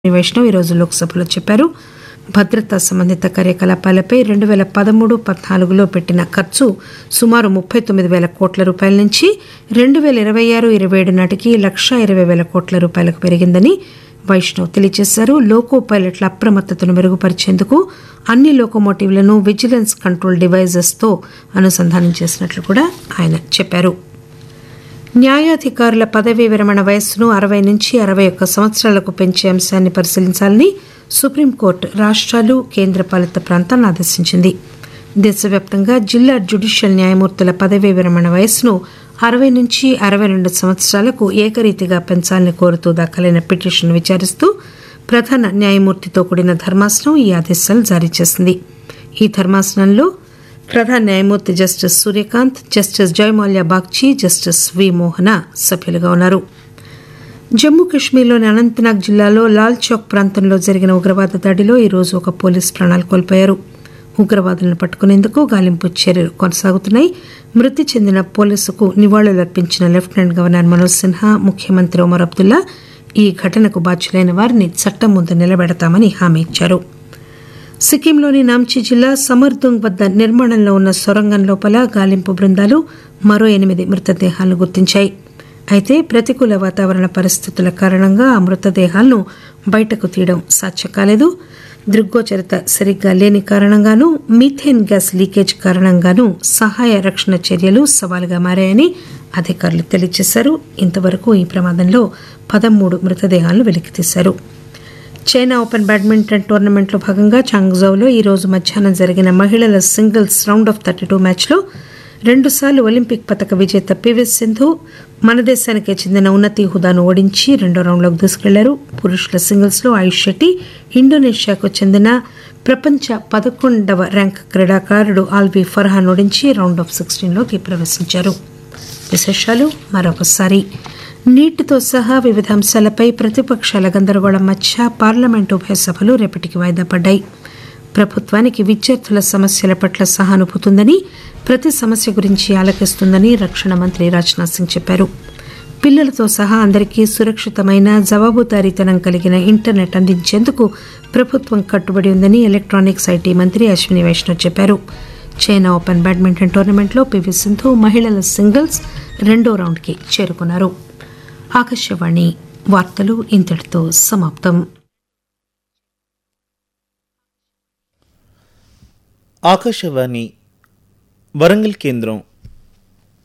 వైష్ణవ్ ఈరోజు లోక్సభలో చెప్పారు భద్రతా సంబంధిత కార్యకలాపాలపై రెండు వేల పదమూడు పద్నాలుగులో పెట్టిన ఖర్చు సుమారు ముప్పై తొమ్మిది వేల కోట్ల రూపాయల నుంచి రెండు వేల ఇరవై ఆరు ఇరవై ఏడు నాటికి లక్షా ఇరవై వేల కోట్ల రూపాయలకు పెరిగిందని వైష్ణవ్ తెలియజేశారు లోకో పైలట్ల అప్రమత్తతను మెరుగుపరిచేందుకు అన్ని లోకోమోటివ్లను విజిలెన్స్ కంట్రోల్ డివైజెస్తో అనుసంధానం చేసినట్లు కూడా ఆయన చెప్పారు న్యాయాధికారుల పదవీ విరమణ వయస్సును అరవై నుంచి అరవై ఒక్క సంవత్సరాలకు పెంచే అంశాన్ని పరిశీలించాలని సుప్రీంకోర్టు రాష్ట్రాలు కేంద్రపాలిత ప్రాంతాలను ఆదేశించింది దేశవ్యాప్తంగా జిల్లా జ్యుడిషియల్ న్యాయమూర్తుల పదవీ విరమణ వయస్సును అరవై నుంచి అరవై రెండు సంవత్సరాలకు ఏకరీతిగా పెంచాలని కోరుతూ దాఖలైన పిటిషన్ విచారిస్తూ ప్రధాన న్యాయమూర్తితో కూడిన ధర్మాసనం ఈ ఆదేశాలు జారీ చేసింది ఈ ధర్మాసనంలో ప్రధాన న్యాయమూర్తి justice Surya Kant justice Joymalya Bagchi justice V Mohana సభ్యులుగా ఉన్నారు జమ్మూ కాశ్మీర్లోని అనంతనాగ్ జిల్లాలో లాల్ చౌక్ ప్రాంతంలో జరిగిన ఉగ్రవాద దాడిలో ఈరోజు ఒక పోలీస్ ప్రాణాలు కోల్పోయారు ఉగ్రవాదులను పట్టుకునేందుకు గాలింపు చర్యలు కొనసాగుతున్నాయి మృతి చెందిన పోలీసుకు నివాళులర్పించిన లెఫ్టినెంట్ గవర్నర్ మనోజ్ సిన్హా ముఖ్యమంత్రి ఒమర్ అబ్దుల్లా ఈ ఘటనకు బాధ్యులైన వారిని చట్టం ముందు నిలబెడతామని హామీ ఇచ్చారు సిక్కింలోని నాంచీ జిల్లా సమర్దుంగ్ వద్ద నిర్మాణంలో ఉన్న సొరంగం లోపల గాలింపు బృందాలు మరో ఎనిమిది మృతదేహాలను గుర్తించాయి అయితే ప్రతికూల వాతావరణ పరిస్థితుల కారణంగా ఆ మృతదేహాలను బయటకు తీయడం సాధ్యం కాలేదు దృగ్గోచరత సరిగ్గా లేని కారణంగానూ మీథేన్ గ్యాస్ లీకేజ్ కారణంగానూ సహాయ రక్షణ చర్యలు సవాలుగా మారాయని అధికారులు తెలియజేశారు ఇంతవరకు ఈ ప్రమాదంలో పదమూడు మృతదేహాలను వెలికితీశారు చైనా ఓపెన్ బ్యాడ్మింటన్ టోర్నమెంట్లో భాగంగా చాంగ్జౌలో ఈ రోజు మధ్యాహ్నం జరిగిన మహిళల singles round of thirty two మ్యాచ్లో రెండుసార్లు ఒలింపిక్ పథక విజేత పివి సింధు మన దేశానికే చెందిన ఉన్నతి హుదాను ఓడించి రెండో రౌండ్లోకి దూసుకెళ్లారు పురుషుల సింగిల్స్లో ఆయుష్ శెట్టి ఇండోనేషియాకు చెందిన ప్రపంచ పదకొండవ ర్యాంక్ క్రీడాకారుడు ఆల్బీ ఫర్హాన్ ఓడించి రౌండ్ ఆఫ్ సిక్స్టీన్లోకి ప్రవేశించారు విశేషాలు మరొకసారి నీటితో సహా వివిధ అంశాలపై ప్రతిపక్షాల గందరగోళం మధ్య పార్లమెంటు ఉభయ సభలు రేపటికి వాయిదా పడ్డాయి ప్రభుత్వానికి విద్యార్థుల సమస్యల పట్ల సహానుభూతి ఉందని ప్రతి సమస్య గురించి ఆలకిస్తుందని రక్షణ మంత్రి రాజ్నాథ్ సింగ్ చెప్పారు పిల్లలతో సహా అందరికీ సురక్షితమైన జవాబుదారీతనం కలిగిన ఇంటర్నెట్ అందించేందుకు ప్రభుత్వం కట్టుబడి ఉందని ఎలక్ట్రానిక్స్ ఐటీ మంత్రి అశ్విని వైష్ణవ్ చెప్పారు చైనా ఓపెన్ బ్యాడ్మింటన్ టోర్నమెంట్లో పివి సింధు మహిళల సింగిల్స్ రెండో రౌండ్కి చేరుకున్నారు ఆకాశవాణి వార్తలు ఇంతటితో సమాప్తం ఆకాశవాణి వరంగల్ కేంద్రం